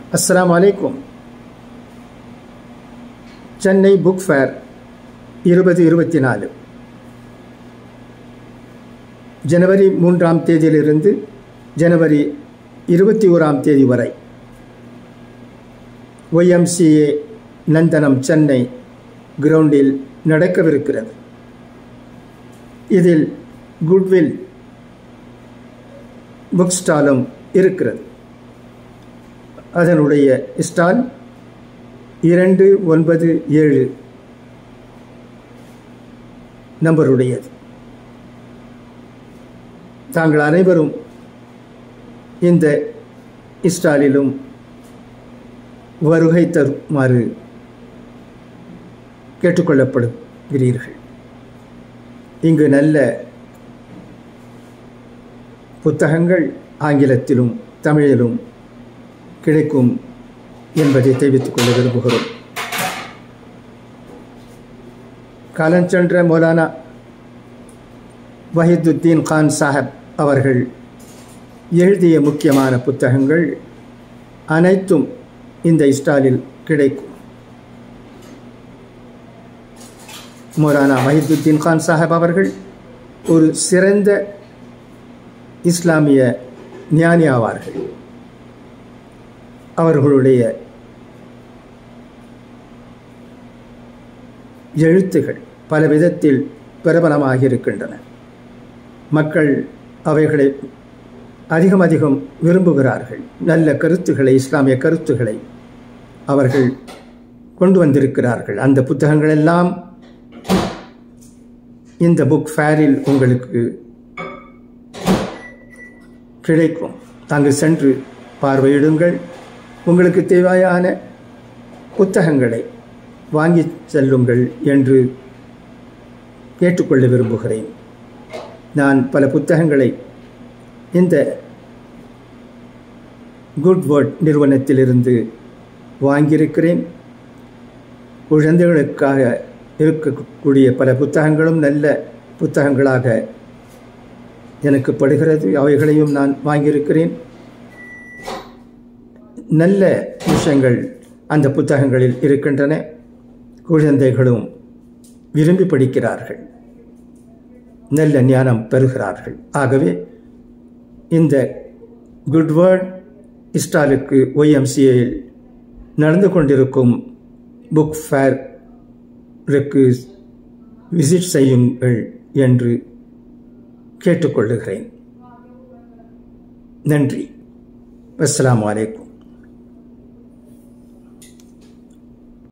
அஸ்ஸலாமு அலைக்கும் Chennai book fair இருபது இருபத்தி நாலு ஜனவரி மூன்றாம் தேதியிலிருந்து ஜனவரி இருபத்தி ஓராம் தேதி வரை ஒய்எம்சிஏ நந்தனம் சென்னை கிரவுண்டில் நடக்கவிருக்கிறது இதில் குட்வில் புக் ஸ்டாலும் இருக்கிறது அதனுடைய ஸ்டால் இரண்டு ஒன்பது ஏழு நம்பருடையது தாங்கள் அனைவரும் இந்த ஸ்டாலிலும் வருகை தருமாறு கேட்டுக்கொள்ளப்படுகிறீர்கள் இங்கு நல்ல புத்தகங்கள் ஆங்கிலத்திலும் தமிழிலும் கிடைக்கும் என்பதை தெரிவித்துக் கொள்ள விரும்புகிறோம் காலஞ்சென்ற மௌலானா வஹிதுத்தீன் கான் சாஹப் அவர்கள் எழுதிய முக்கியமான புத்தகங்கள் அனைத்தும் இந்த ஸ்டாலில் கிடைக்கும் மௌலானா வஹிதுத்தீன் கான் சாஹப் அவர்கள் ஒரு சிறந்த இஸ்லாமிய ஞானி ஆவார்கள் அவர்களுடைய எழுத்துகள் பல விதத்தில் பிரபலமாக இருக்கின்றன மக்கள் அவைகளை அதிகம் அதிகம் விரும்புகிறார்கள் நல்ல கருத்துக்களை இஸ்லாமிய கருத்துக்களை அவர்கள் கொண்டு வந்திருக்கிறார்கள் அந்த புத்தகங்கள் எல்லாம் இந்த புக் ஃபேரில் உங்களுக்கு கிடைக்கும் தாங்கள் சென்று பார்வையிடுங்கள் உங்களுக்கு தேவையான புத்தகங்களை வாங்கி செல்லுங்கள் என்று கேட்டுக்கொள்ள விரும்புகிறேன் நான் பல புத்தகங்களை இந்த குட் வேர்ட் நிறுவனத்திலிருந்து வாங்கியிருக்கிறேன் குழந்தைகளுக்காக இருக்கக்கூடிய பல புத்தகங்களும் நல்ல புத்தகங்களாக எனக்கு படுகிறது அவைகளையும் நான் வாங்கியிருக்கிறேன் நல்ல விஷயங்கள் அந்த புத்தகங்களில் இருக்கின்றன குழந்தைகளும் விரும்பி படிக்கிறார்கள் நல்ல ஞானம் பெறுகிறார்கள் ஆகவே இந்த குட் வேர்ட் ஸ்டாலுக்கு ஒய்எம்சிஏயில் நடந்து கொண்டிருக்கும் புக் ஃபேருக்கு விசிட் செய்யுங்கள் என்று கேட்டுக்கொள்ளுகிறேன் நன்றி அஸ்லாம் வலைக்கும்